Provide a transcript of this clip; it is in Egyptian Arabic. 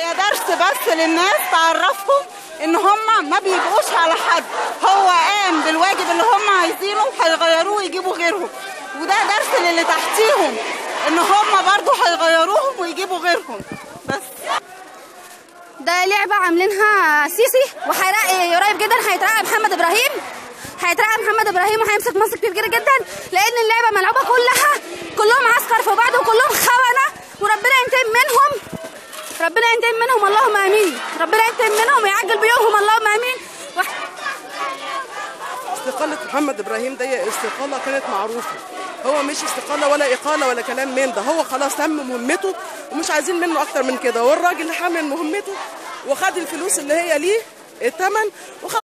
هي درس بس للناس تعرفهم ان هم ما بيبقوش على حد هو قام بالواجب اللي هم عايزينه هيغيروه ويجيبوا غيرهم وده درس للي تحتيهم ان هم برضو هيغيروهم ويجيبوا غيرهم بس ده لعبة عاملينها سيسي وهيرقي قريب جدا هيترقى محمد ابراهيم هيترقى محمد ابراهيم وهيمسك مصر كبير جدا لان اللعبة ملعوبة كلها كلهم عسكر في بعض وكلهم خونة وربنا ينتقم منهم ربنا ينتقم منهم اللهم امين ربنا ينتقم منهم ويعجل بيومهم اللهم امين وح... استقالة محمد إبراهيم دي استقالة كانت معروفة هو مش استقالة ولا إقالة ولا كلام من ده هو خلاص تم مهمته ومش عايزين منه أكتر من كده والراجل حامل مهمته وخد الفلوس اللي هي ليه الثمن وخد